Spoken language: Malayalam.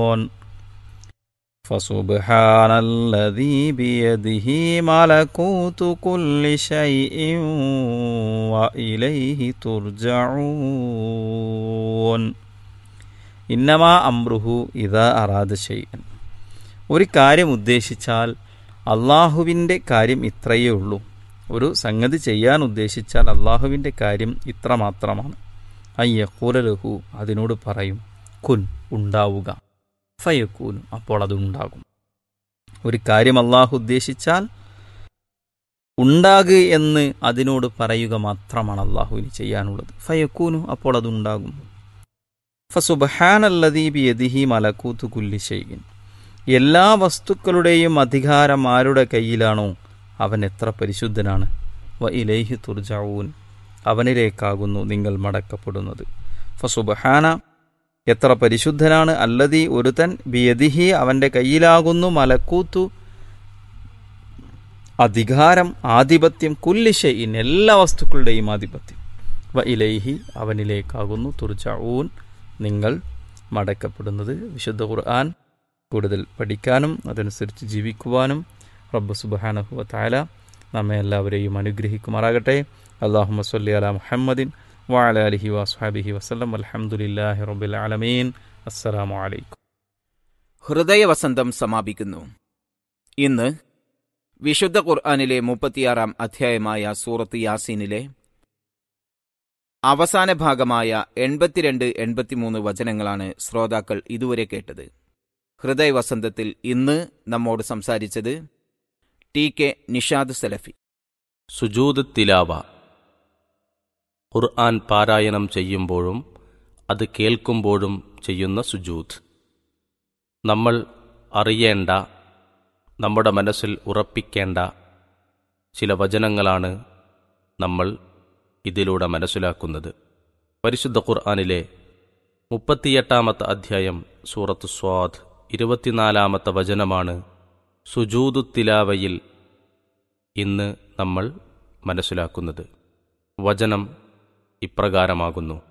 يعلمون فسبحان الذي بيده ملكوت كل شيء وإليه ترجعون ഇന്നമാ അമ്രുഹു ഇതാ അറാദ ഷെയ്യൻ ഒരു കാര്യം ഉദ്ദേശിച്ചാൽ അള്ളാഹുവിൻ്റെ കാര്യം ഇത്രയേ ഉള്ളൂ ഒരു സംഗതി ചെയ്യാൻ ഉദ്ദേശിച്ചാൽ അള്ളാഹുവിൻ്റെ കാര്യം ഇത്ര മാത്രമാണ് അയ്യക്കൂലലഹു അതിനോട് പറയും കുൻ ഉണ്ടാവുക ഫയക്കൂനു അപ്പോൾ അത് ഉണ്ടാകും ഒരു കാര്യം അള്ളാഹു ഉദ്ദേശിച്ചാൽ ഉണ്ടാകുക എന്ന് അതിനോട് പറയുക മാത്രമാണ് അള്ളാഹുവിന് ചെയ്യാനുള്ളത് ഫയക്കൂനു അപ്പോൾ അതുണ്ടാകും ഫസുബഹാനല്ലദീബി യദിഹി മലക്കൂത്ത് കുല്ലി ഷെയ്യിൻ എല്ലാ വസ്തുക്കളുടെയും അധികാരം ആരുടെ കയ്യിലാണോ അവൻ എത്ര പരിശുദ്ധനാണ് വ ഇലൈഹി തുർജാവൂൻ അവനിലേക്കാകുന്നു നിങ്ങൾ മടക്കപ്പെടുന്നത് ഫസുബഹാന എത്ര പരിശുദ്ധനാണ് അല്ലതി ഒരുതൻ ബിയദിഹി അവൻ്റെ കയ്യിലാകുന്നു മലക്കൂത്തു അധികാരം ആധിപത്യം കുല്ലിഷയിൻ എല്ലാ വസ്തുക്കളുടെയും ആധിപത്യം വ ഇലൈഹി അവനിലേക്കാകുന്നു തുർജാവൂൻ നിങ്ങൾ മടക്കപ്പെടുന്നത് വിശുദ്ധ ഖുർആൻ കൂടുതൽ പഠിക്കാനും അതനുസരിച്ച് ജീവിക്കുവാനും റബ്ബ് സുബാനഹു താല നമ്മെ എല്ലാവരെയും അനുഗ്രഹിക്കുമാറാകട്ടെ അള്ളാഹു സല്ലി അല മുഹമ്മദിൻ വാല അലഹി വസ്ഹാബിഹി വസ്ലം അലഹമുല്ലാഹി റബ്ബിൽ ആലമീൻ അസ്സലാമു അലൈക്കും ഹൃദയവസന്തം സമാപിക്കുന്നു ഇന്ന് വിശുദ്ധ ഖുർആാനിലെ മുപ്പത്തിയാറാം അധ്യായമായ സൂറത്ത് യാസീനിലെ അവസാന ഭാഗമായ എൺപത്തിരണ്ട് എൺപത്തിമൂന്ന് വചനങ്ങളാണ് ശ്രോതാക്കൾ ഇതുവരെ കേട്ടത് ഹൃദയവസന്തത്തിൽ ഇന്ന് നമ്മോട് സംസാരിച്ചത് ടി കെ നിഷാദ് സലഫി സുജൂദ് തിലാവ ഖുർആൻ പാരായണം ചെയ്യുമ്പോഴും അത് കേൾക്കുമ്പോഴും ചെയ്യുന്ന സുജൂദ് നമ്മൾ അറിയേണ്ട നമ്മുടെ മനസ്സിൽ ഉറപ്പിക്കേണ്ട ചില വചനങ്ങളാണ് നമ്മൾ ഇതിലൂടെ മനസ്സിലാക്കുന്നത് പരിശുദ്ധ ഖുർആനിലെ മുപ്പത്തിയെട്ടാമത്തെ അധ്യായം സൂറത്ത് സ്വാദ് ഇരുപത്തിനാലാമത്തെ വചനമാണ് സുജൂദു തിലാവയിൽ ഇന്ന് നമ്മൾ മനസ്സിലാക്കുന്നത് വചനം ഇപ്രകാരമാകുന്നു